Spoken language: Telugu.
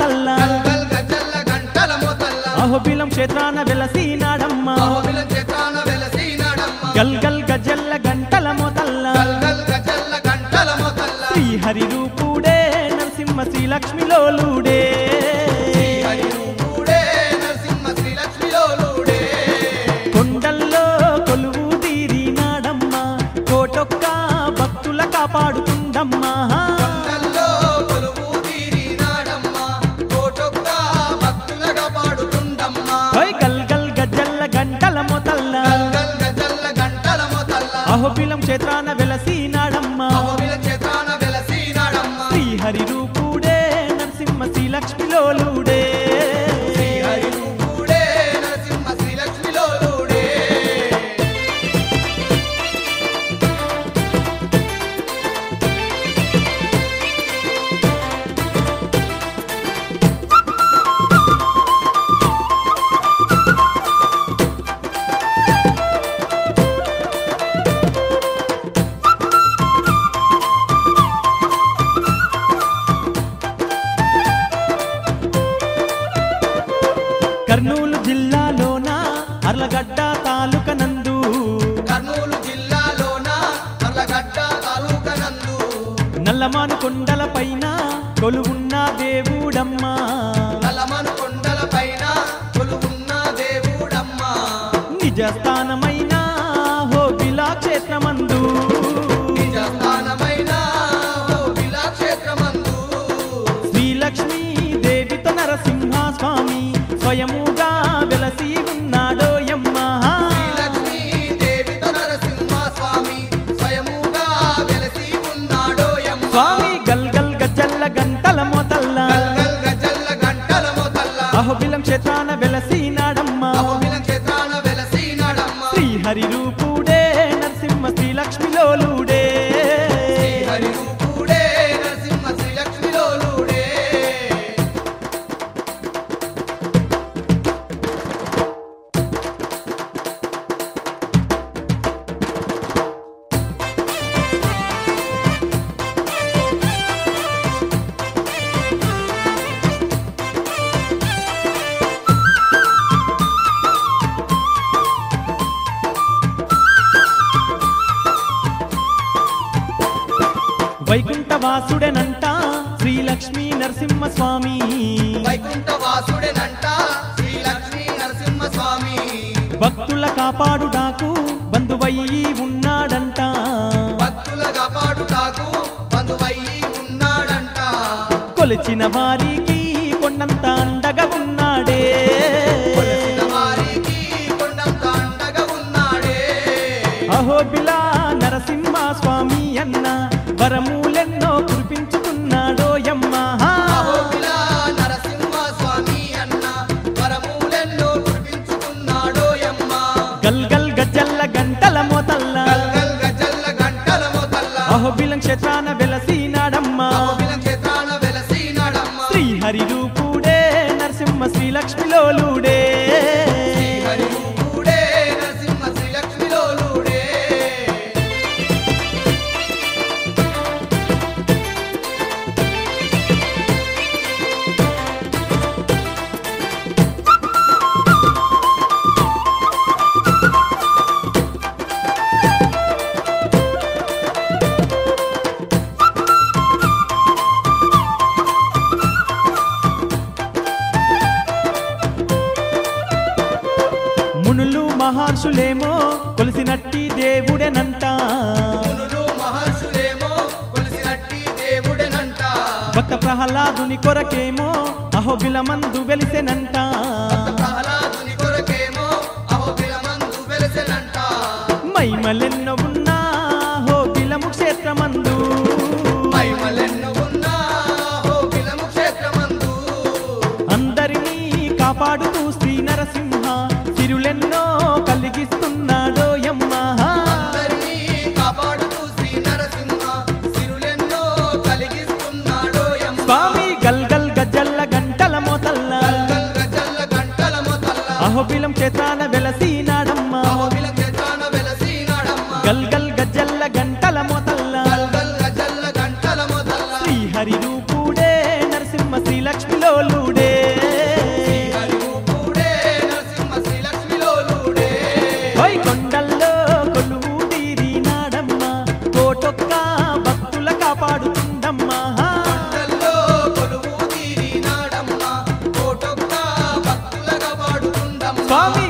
మోతల్ల గల్ గల్ గజ్జల్ల గంటల మోతల్ల అహోబిలం క్షేత్రాన వెలసినాడమ్మ అహోబిల చేతాన వెలసినాడమ్మ గల్ గల్ గజల్ల గంటల మోతల్ల గల్ గల్ గజ్జల్ల గంటల మోతల్ల శ్రీహరి రూపుడే నరసింహ శ్రీలక్ష్మిలోలుడే హరి రూపుడే నరసింహ శ్రీ లక్ష్మిలోలుడే కొండల్లో కొలువు తీరినాడమ్మ కోటొక్క భక్తుల కాపాడుతుందమ్మా కొండల్లో కొలువు తీరినాడమ్మ కోటొక్క భక్తులగా పాడుతుందమ్మ ఓయ్ గల్ గల్ గజల్ల గంటల మొతల్ల గల్ గల్ గజ్జల్ల గంటల మోతల్ల అహోబిలం క్షేత్రాన వెలసినాడమ్మ అహోబిల చేతాన వెలసినాడమ్మ శ్రీహరి రూపుడే నరసింహ శ్రీలక్ష్మిలోలుడే శ్రీ హరి రూపుడే నరసింహ శ్రీ లక్ష్మిలోలుడే కర్నూలు జిల్లాలోన అర్లగడ్డ తాలూక నందు కర్నూలు జిల్లాలోన అర్లగడ్డ తాలూక నందు నల్లమాను కొండల పైన కొలువున్న దేవుడమ్మా నలమను కొండల పైన కొలువున్న దేవుడమ్మ నిజ స్థానమైన హోబిలా క్షేత్రమందు నిజ స్థానమైన ఓ విలాక్షేత్రమందు శ్రీలక్ష్మీ దేవితో నరసింహ స్వామి స్వయముగా వెలసి ఉన్నాడోయమ్మ శ్రీలక్ష్మీ దేవితో నరసింహ స్వామి స్వయముగా వెలసి ఉన్నాడోయమ్మ స్వామి గల్ గల్ గజ్జల్ల గంటల మోతల్ల గల్ గల్ గజల్ల గంటల మోతల్ల అహోబిలం క్షేత్రాన వెలసినాడమ్మ అహోబిల క్షేత్రాన వెలసినాడమ్మ శ్రీహరి రూపుడే నరసింహ శ్రీలక్ష్మిలోలుడే శ్రీ హరి రూపుడే నరసింహ శ్రీ లక్ష్మిలోలుడే వైకుంఠ వాసుడెనంట శ్రీలక్ష్మీ నరసింహ స్వామి వైకుంఠ వాసుడేనంట శ్రీ లక్ష్మీ నరసింహ స్వామి భక్తుల కాపాడుడాకు బంధువయ్యి ఉన్నాడంట భక్తుల కాపాడుటాకు బంధువయ్యి ఉన్నాడంట కొలిచిన వారికి కొండంత అండగా ఉన్నాడే కొలిసిన వారికి కొండంత అండగా ఉన్నాడే అహోబిలా నరసింహ స్వామి అన్న వరములెన్నో కురిపించుకున్నాడోయమ్మ అహోబిల నరసింహ స్వామి అన్న వరములెన్నో కురిపించుకున్నాడోయమ్మ గల్ గల్ గజ్జల్ల గంటల మోతల్ల గల్ గల్ గజల్ల గంటల మోతల్ల అహోబిలం క్షేత్రాన వెలసినాడమ్మ అహోబిల క్షేత్రాన వెలసినాడమ్మ శ్రీహరి రూపుడే నరసింహ శ్రీలక్ష్మిలోలుడే శ్రీ హరి రూపుడే నరసింహ శ్రీ లక్ష్మిలోలుడే మునులు మహర్షులేమో కొలిసినట్టి దేవుడెనంట మునులు మహర్షులేమో కొలిసినట్టి దేవుడెనంట భక్త ప్రహ్లాదుని కొరకేమో అహోబిలమందు వెలిసెనంట ప్రహ్లాదుని కొరకేమో అహోబిలమందు వెలసెనంట మైమలెన్నో ఉన్నా అహోబిలము క్షేత్రమందు మహిమలెన్నో ఉన్నా అహోబిలము క్షేత్రమందు అందరినీ కాపాడుతూ శ్రీ నరసింహ సిరులెన్నో కలిగిస్తున్నాడోయమ్మ అందరినీ కాపాడుతూ శ్రీ నరసింహ సిరులెన్నో కలిగిస్తున్నాడోయమ్మ స్వామి గల్ గల్ గజ్జల్ల గంటల మోతల్ల గల్ గజల్ల గంటల మొతల్ల అహోబిలం క్షేత్రాన వెలసినాడమ్మ అహోబిల క్షేత్రాన వెలసినాడమ్మ గల్ గల్ గజ్జల్ల గంటల మోతల్ల గల్ గల్ గజల్ల గంటల మొతల్ల శ్రీహరి రూపుడే నరసింహ శ్రీలక్ష్మిలో శ్రీలక్ష్మిలోలుడే శ్రీహరిగూపుడే నరసింహ శ్రీలక్ష్మిలోలుడే ఓయ్ కొండల్లో కొలువు తీరినాడమ్మ కోటొక్క భక్తుల కాపాడుతుండమ్మా కొండల్లో కొలువు తీరినాడమ్మ కోటొక్క భక్తులగా పాడుతుండమ్మ స్వామి